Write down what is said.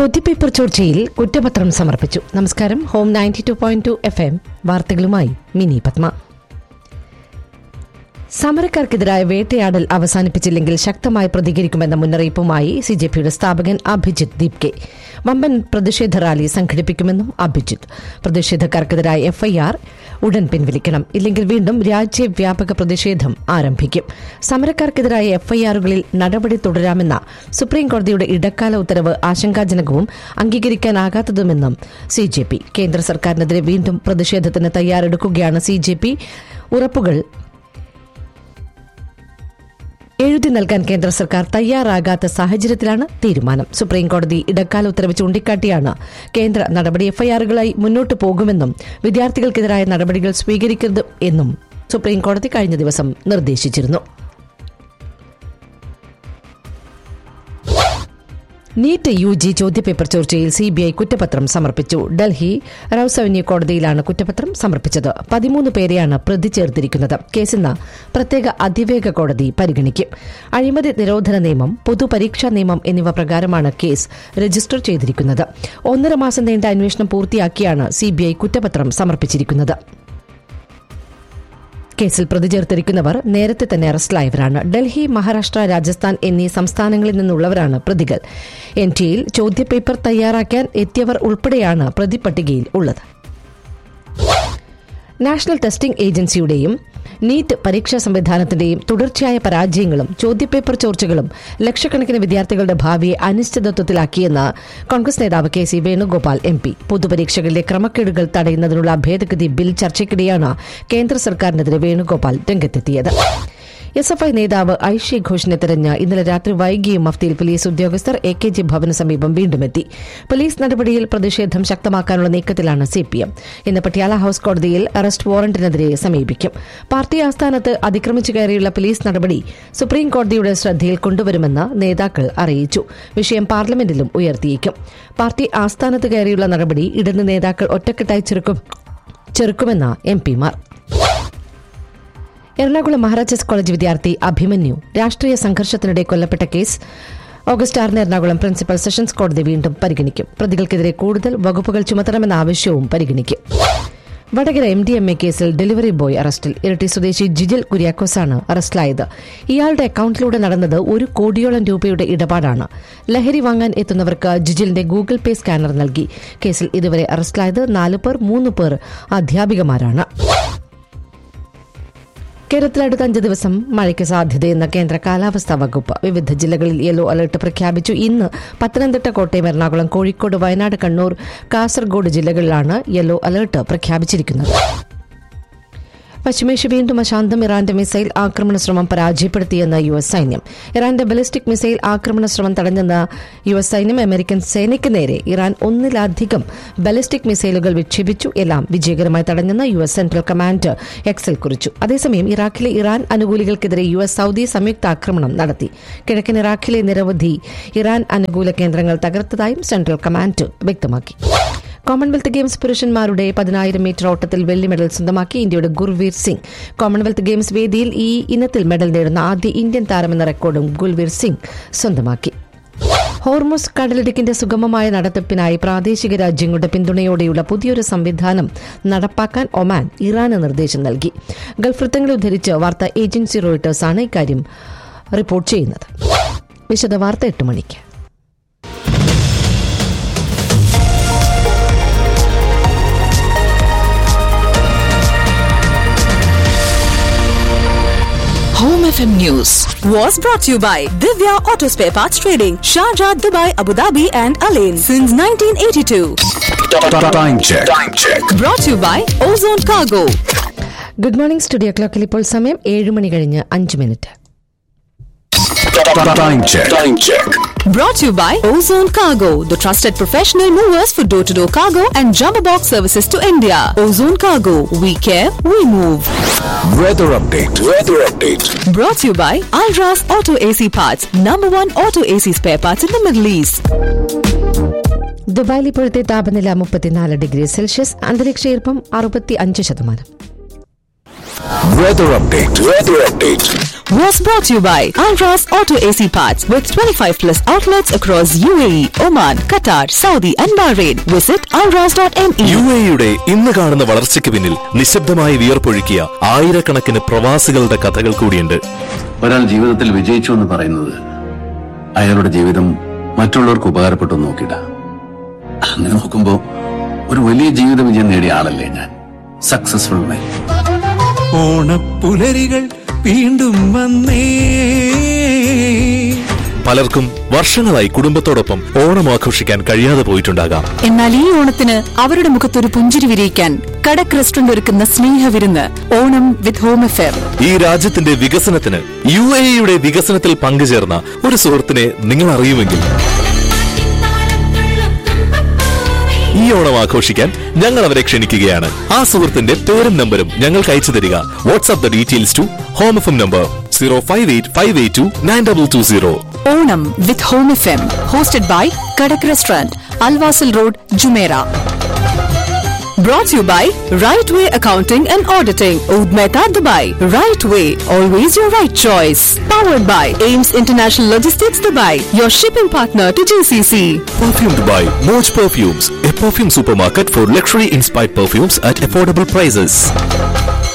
ചോദ്യപേപ്പർ ചോർച്ചയിൽ കുറ്റപത്രം സമർപ്പിച്ചു നമസ്കാരം home ninety two point two F M വാർത്തകളുമായി മിനി പത്മ സമരക്കാർക്കെതിരായ വേട്ടയാടൽ അവസാനിപ്പിച്ചില്ലെങ്കിൽ ശക്തമായി പ്രതികരിക്കുമെന്ന മുന്നറിയിപ്പുമായി സി ജെ പിയുടെ സ്ഥാപകൻ അഭിജിത്ത് ദീപ്കെ വമ്പൻ പ്രതിഷേധ റാലി സംഘടിപ്പിക്കുമെന്നും അഭിജിത്ത് പ്രതിഷേധക്കാർക്കെതിരായ എഫ്ഐആർ ഉടൻ പിൻവലിക്കണം ഇല്ലെങ്കിൽ വീണ്ടും രാജ്യവ്യാപക പ്രതിഷേധം ആരംഭിക്കും സമരക്കാർക്കെതിരായ എഫ്ഐആറുകളിൽ നടപടി തുടരാമെന്ന സുപ്രീംകോടതിയുടെ ഇടക്കാല ഉത്തരവ് ആശങ്കാജനകവും അംഗീകരിക്കാനാകാത്തതുമെന്നും സി ജെ പി കേന്ദ്ര സർക്കാരിനെതിരെ വീണ്ടും പ്രതിഷേധത്തിന് തയ്യാറെടുക്കുകയാണ് സി ജെ പി ഉറപ്പുകൾ എഴുതി നൽകാൻ കേന്ദ്ര സർക്കാർ തയ്യാറാകാത്ത സാഹചര്യത്തിലാണ് തീരുമാനം സുപ്രീംകോടതി ഇടക്കാല ഉത്തരവ് ചൂണ്ടിക്കാട്ടിയാണ് കേന്ദ്ര നടപടി എഫ്ഐആറുകളായി മുന്നോട്ട് പോകുമെന്നും വിദ്യാർത്ഥികൾക്കെതിരായ നടപടികൾ സ്വീകരിക്കരുത് എന്നും സുപ്രീംകോടതി കഴിഞ്ഞ ദിവസം നിർദ്ദേശിച്ചിരുന്നു നീറ്റ് യു ജി ചോദ്യപേപ്പർ ചോർച്ചയിൽ സിബിഐ കുറ്റപത്രം സമർപ്പിച്ചു ഡൽഹി റൌസ് അവന്യൂ കോടതിയിലാണ് കുറ്റപത്രം സമർപ്പിച്ചത് പതിമൂന്ന് പേരെയാണ് പ്രതി ചേർത്തിരിക്കുന്നത് കേസ് ഇന്ന് പ്രത്യേക അതിവേഗ കോടതി പരിഗണിക്കും അഴിമതി നിരോധന നിയമം പൊതുപരീക്ഷാ നിയമം എന്നിവ പ്രകാരമാണ് കേസ് രജിസ്റ്റർ ചെയ്തിരിക്കുന്നത് ഒന്നര മാസം നീണ്ട അന്വേഷണം പൂർത്തിയാക്കിയാണ് സിബിഐ കുറ്റപത്രം സമർപ്പിച്ചിരിക്കുന്നത് കേസിൽ പ്രതി ചേർത്തിരിക്കുന്നവർ നേരത്തെ തന്നെ അറസ്റ്റിലായവരാണ് ഡൽഹി മഹാരാഷ്ട്ര രാജസ്ഥാൻ എന്നീ സംസ്ഥാനങ്ങളിൽ നിന്നുള്ളവരാണ് പ്രതികൾ എൻ ടിയിൽ ചോദ്യപേപ്പർ തയ്യാറാക്കാൻ എത്തിയവർ ഉൾപ്പെടെയാണ് പ്രതിപട്ടികയിൽ ഉള്ളത് നാഷണൽ ടെസ്റ്റിംഗ് ഏജൻസിയുടെയും നീറ്റ് പരീക്ഷാ സംവിധാനത്തിന്റെയും തുടർച്ചയായ പരാജയങ്ങളും ചോദ്യപേപ്പർ ചോർച്ചകളും ലക്ഷക്കണക്കിന് വിദ്യാർത്ഥികളുടെ ഭാവിയെ അനിശ്ചിതത്വത്തിലാക്കിയെന്ന് കോൺഗ്രസ് നേതാവ് K C Venugopal M P പൊതുപരീക്ഷകളിലെ ക്രമക്കേടുകൾ തടയുന്നതിനുള്ള ഭേദഗതി ബിൽ ചർച്ചയ്ക്കിടെയാണ് കേന്ദ്ര സർക്കാരിനെതിരെ വേണുഗോപാൽ രംഗത്തെത്തിയത് എസ് എഫ് ഐ നേതാവ് ഐഷി ഘോഷിനെ തെരഞ്ഞ് ഇന്നലെ രാത്രി വൈകിയും മഫ്തിയിൽ പോലീസ് ഉദ്യോഗസ്ഥർ എ കെ ജി ഭവന് സമീപം വീണ്ടുമെത്തി പോലീസ് നടപടിയിൽ പ്രതിഷേധം ശക്തമാക്കാനുള്ള നീക്കത്തിലാണ് സി പി എം ഇന്ന് പട്യാല ഹൌസ് കോടതിയിൽ അറസ്റ്റ് വാറന്റിനെതിരെ സമീപിക്കും പാർട്ടി ആസ്ഥാനത്ത് അതിക്രമിച്ചു കയറിയുള്ള പോലീസ് നടപടി സുപ്രീം കോടതിയുടെ ശ്രദ്ധയിൽ കൊണ്ടുവരുമെന്ന് നേതാക്കൾ അറിയിച്ചു വിഷയം പാർലമെന്റിലും ഉയർത്തിയേക്കും പാർട്ടി ആസ്ഥാനത്ത് കയറിയുള്ള നടപടി ഇടത് നേതാക്കൾ ഒറ്റക്കെട്ടായി ചെറുക്കും ചെറുക്കുമെന്ന് എം പിമാർ എറണാകുളം മഹാരാജാസ് കോളേജ് വിദ്യാർത്ഥി അഭിമന്യു രാഷ്ട്രീയ സംഘർഷത്തിനിടെ കൊല്ലപ്പെട്ട കേസ് ഓഗസ്റ്റ് ആറിന് എറണാകുളം പ്രിൻസിപ്പൽ സെഷൻസ് കോടതി വീണ്ടും പരിഗണിക്കും പ്രതികൾക്കെതിരെ കൂടുതൽ വകുപ്പുകൾ ചുമത്തണമെന്ന ആവശ്യവും പരിഗണിക്കും Vadakara M D M A കേസിൽ ഡെലിവറി ബോയ് അറസ്റ്റിൽ ഇരട്ടി സ്വദേശി ജിജിൽ കുര്യാക്കോസാണ് അറസ്റ്റിലായത് ഇയാളുടെ അക്കൌണ്ടിലൂടെ നടന്നത് ഒരു കോടിയോളം രൂപയുടെ ഇടപാടാണ് ലഹരി വാങ്ങാൻ എത്തുന്നവർക്ക് ജിജിലിന്റെ ഗൂഗിൾ പേ സ്കാനർ നൽകി കേസിൽ ഇതുവരെ അറസ്റ്റിലായത് നാല് പേർ മൂന്ന് പേർ അധ്യാപികമാരാണ് കേരളത്തിൽ അടുത്ത അഞ്ച് ദിവസം മഴയ്ക്ക് സാധ്യതയെന്ന് കേന്ദ്ര കാലാവസ്ഥാ വകുപ്പ് വിവിധ ജില്ലകളിൽ യെല്ലോ അലർട്ട് പ്രഖ്യാപിച്ചു ഇന്ന് പത്തനംതിട്ട കോട്ടയം എറണാകുളം കോഴിക്കോട് വയനാട് കണ്ണൂർ കാസർഗോഡ് ജില്ലകളിലാണ് യെല്ലോ അലർട്ട് പ്രഖ്യാപിച്ചിരിക്കുന്നത് പശ്ചിമേഷ്യ വീണ്ടും അശാന്തം ഇറാന്റെ മിസൈൽ ആക്രമണ ശ്രമം പരാജയപ്പെടുത്തിയെന്ന് യു എസ് സൈന്യം ഇറാന്റെ ബലിസ്റ്റിക് മിസൈൽ ആക്രമണ ശ്രമം തടഞ്ഞെന്ന് യു എസ് സൈന്യം അമേരിക്കൻ സേനയ്ക്ക് നേരെ ഇറാൻ ഒന്നിലധികം ബലിസ്റ്റിക് മിസൈലുകൾ വിക്ഷേപിച്ചു എല്ലാം വിജയകരമായി തടഞ്ഞെന്ന് യു എസ് സെൻട്രൽ കമാൻഡ് എക്സൽ കുറിച്ചു അതേസമയം ഇറാഖിലെ ഇറാൻ അനുകൂലികൾക്കെതിരെ യു എസ് സൌദി സംയുക്ത ആക്രമണം നടത്തി കിഴക്കൻ ഇറാഖിലെ നിരവധി ഇറാൻ അനുകൂല കേന്ദ്രങ്ങൾ തകർത്തതായും സെൻട്രൽ കമാൻഡ് വ്യക്തമാക്കി കോമൺവെൽത്ത് ഗെയിംസ് പുരുഷന്മാരുടെ പതിനായിരം മീറ്റർ ഓട്ടത്തിൽ വെള്ളി മെഡൽ സ്വന്തമാക്കി ഇന്ത്യയുടെ ഗുർവീർ സിംഗ് കോമൺവെൽത്ത് ഗെയിംസ് വേദിയിൽ ഈ ഇനത്തിൽ മെഡൽ നേടുന്ന ആദ്യ ഇന്ത്യൻ താരമെന്ന റെക്കോർഡും ഗുൽവീർ സിംഗ് സ്വന്തമാക്കി ഹോർമോസ് കടലിടുക്കിന്റെ സുഗമമായ നടത്തിപ്പിനായി പ്രാദേശിക രാജ്യങ്ങളുടെ പിന്തുണയോടെയുള്ള പുതിയൊരു സംവിധാനം നടപ്പാക്കാൻ ഒമാൻ ഇറാന് നിർദ്ദേശം നൽകി ഗൾഫ് വൃത്തങ്ങളെ ഉദ്ധരിച്ച് വാർത്താ ഏജൻസി റോയിട്ടേഴ്സാണ് ഇക്കാര്യം റിപ്പോർട്ട് ചെയ്യുന്നത് വിശദ വാർത്ത എട്ട് മണിക്ക് Home FM News was brought to you by Divya Auto Spare Parts Trading, Sharjah, Dubai, Abu Dhabi, and Alain since 1982. Time check. Time check. Brought to you by Ozone Cargo. Good morning studio ക്ലോക്കിൽ ഇപ്പോൾ സമയം ഏഴ് മണി കഴിഞ്ഞ് അഞ്ച് minute Time check. Time check. Brought to you by Ozone Cargo, the trusted professional movers for door to door cargo and jumbo box services to India. Ozone Cargo, we care, we move. Weather update. Weather update. Brought to you by Alras Auto AC Parts, number one auto AC spare parts in the Middle East. ദുബായിൽ ഇപ്പോഴത്തെ താപനില മുപ്പത്തിനാല് degree Celsius അന്തരീക്ഷ ഈർപ്പം അറുപത്തി അഞ്ച് ശതമാനം Weather update. Weather update. was brought to you by Alras Auto AC Parts with 25 plus outlets across UAE, Oman, Qatar, Saudi and Bahrain. Visit alras.me. U എയുടെ ഇന്ന് കാണുന്ന വളർച്ചയ്ക്ക് പിന്നിൽ നിശബ്ദമായി വിയർപ്പൊഴുക്കിയ ആയിരക്കണക്കിന് പ്രവാസികളുടെ കഥകൾ കൂടിയുണ്ട് ഒരാൾ ജീവിതത്തിൽ വിജയിച്ചു എന്ന് പറയുന്നത് അയാളുടെ ജീവിതം മറ്റുള്ളവർക്ക് ഉപകാരപ്പെട്ടു എന്ന് നോക്കിയിട്ട അങ്ങനെ നോക്കുമ്പോ ഒരു വലിയ ജീവിത വിജയം നേടിയ ആളല്ലേ ഞാൻ സക്സസ്ഫുൾ മാൻ ഓണപ്പുലരികൾ വീണ്ടും വന്നേ പലർക്കും വർഷങ്ങളായി കുടുംബത്തോടൊപ്പം ഓണം ആഘോഷിക്കാൻ കഴിയാതെ പോയിട്ടുണ്ടാകാം എന്നാൽ ഈ ഓണത്തിന് അവരുടെ മുഖത്തൊരു പുഞ്ചിരി വിരിയിക്കാൻ കടക് റെസ്റ്റോറന്റ് ഒരുക്കുന്ന സ്നേഹവിരുന്ന് ഓണം വിത്ത് ഹോം എഫെയർ ഈ രാജ്യത്തിന്റെ വികസനത്തിന് യു എയുടെ വികസനത്തിൽ പങ്കുചേർന്ന ഒരു സുഹൃത്തിനെ നിങ്ങൾ അറിയുമെങ്കിൽ ഈ ഓണം ആഘോഷിക്കാൻ ഞങ്ങൾ അവരെ ക്ഷണിക്കുകയാണ് ആ സുഹൃത്തിന്റെ പേരും നമ്പരും ഞങ്ങൾക്ക് അയച്ചു തരിക WhatsApp the details to home F M number zero five eight five eight two nine double two zero Onam with home F M hosted by Kadak restaurant Al Wasl road Jumeirah Brought to you by Right Way Accounting and Auditing, Oud Mehta, Dubai. Right Way, always your right choice. Powered by Ames International Logistics, Dubai, your shipping partner to GCC. Perfumed by Moj Perfumes, a perfume supermarket for luxury inspired perfumes at affordable prices.